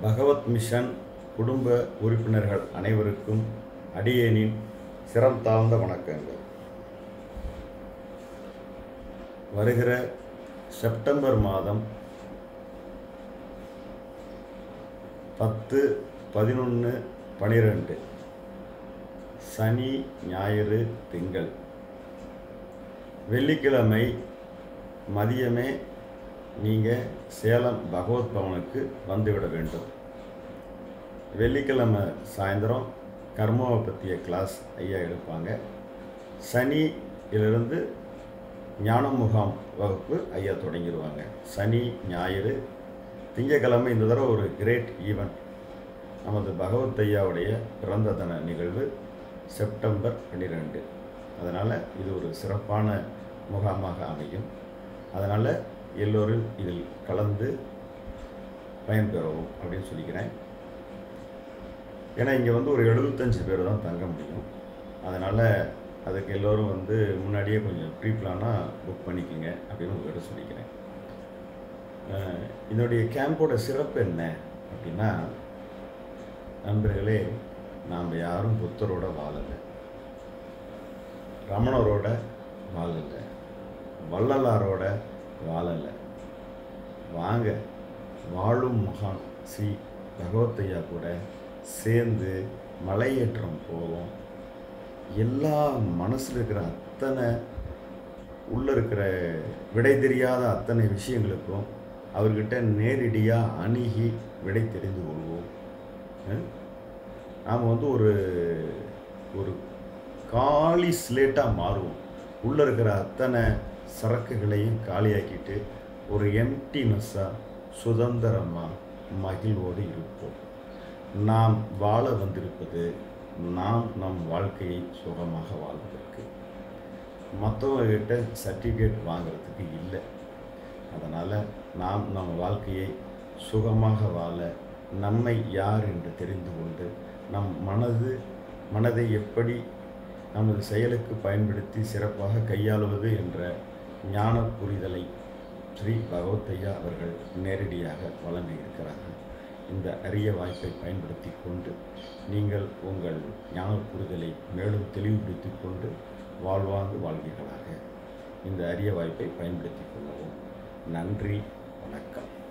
பகவத் mission குடும்ப உறுப்பினர்கள் அனைவருக்கும் அடியேனின் சிரம் தாழ்ந்த வணக்கங்கள் வருகிற செப்டம்பர் மாதம் பத்து பதினொன்று பனிரெண்டு சனி ஞாயிறு திங்கள் வெள்ளிக்கிழமை மதியமே நீங்கள் சேலம் பகவத் பவனுக்கு வந்துவிட வேண்டும் வெள்ளிக்கிழமை சாயந்தரம் கர்மாவை பற்றிய கிளாஸ் ஐயா எடுப்பாங்க சனியிலிருந்து ஞான முகாம் வகுப்பு ஐயா தொடங்கிடுவாங்க சனி ஞாயிறு திங்கக்கிழமை இந்த தடவை ஒரு கிரேட் ஈவெண்ட் நமது பகவத் ஐயாவுடைய பிறந்த தின நிகழ்வு செப்டம்பர் பன்னிரெண்டு அதனால் இது ஒரு சிறப்பான முகாமாக அமையும் அதனால் எல்லோரும் இதில் கலந்து பயன்பெறவும் அப்படின்னு சொல்லிக்கிறேன் ஏன்னா இங்கே வந்து ஒரு எழுபத்தஞ்சு பேர் தான் தங்க முடியும் அதனால் அதுக்கு எல்லோரும் வந்து முன்னாடியே கொஞ்சம் ப்ரீ பிளானாக புக் பண்ணிக்கோங்க அப்படின்னு உங்கள்கிட்ட சொல்லிக்கிறேன் அஹ் இதனுடைய கேம்போட சிறப்பு என்ன அப்படின்னா நண்பர்களே நாம் யாரும் புத்தரோட வாழலை ரமணரோட வாழலை வள்ளலாரோட வாழலை வாங்க வாழும் மகான் ஸ்ரீ பகவத்தையா கூட சேர்ந்து மலையேற்றம் போவோம் எல்லா மனசில் இருக்கிற அத்தனை உள்ளே இருக்கிற விடை தெரியாத அத்தனை விஷயங்களுக்கும் அவர்கிட்ட நேரடியாக அணுகி விடை தெரிந்து கொள்வோம் நாம் வந்து ஒரு ஒரு காலி ஸ்லேட்டாக மாறுவோம் உள்ளே இருக்கிற அத்தனை சரக்குகளையும் காலியாக்கிட்டு ஒரு எம்டினஸ்ஸாக சுதந்திரமாக மகிழ்வோடு இருப்போம் நாம் வாழ வந்திருப்பது நாம் நம் வாழ்க்கையை சுகமாக வாழ்வதற்கு மற்றவங்ககிட்ட சர்டிஃபிகேட் வாங்கிறதுக்கு இல்லை அதனால் நாம் நம் வாழ்க்கையை சுகமாக வாழ நம்மை யார் என்று தெரிந்து கொண்டு நம் மனது மனதை எப்படி நமது செயலுக்கு பயன்படுத்தி சிறப்பாக கையாளுவது என்ற ஞான புரிதலை ஸ்ரீ பகவத்தையா அவர்கள் நேரடியாக வழங்கியிருக்கிறார்கள் இந்த அரிய வாய்ப்பை பயன்படுத்தி கொண்டு நீங்கள் உங்கள் ஞான புரிதலை மேலும் தெளிவுபடுத்தி கொண்டு வாழ்வாங்கு வாழ்வீர்களாக இந்த அரிய வாய்ப்பை பயன்படுத்தி கொள்ளவும் நன்றி வணக்கம்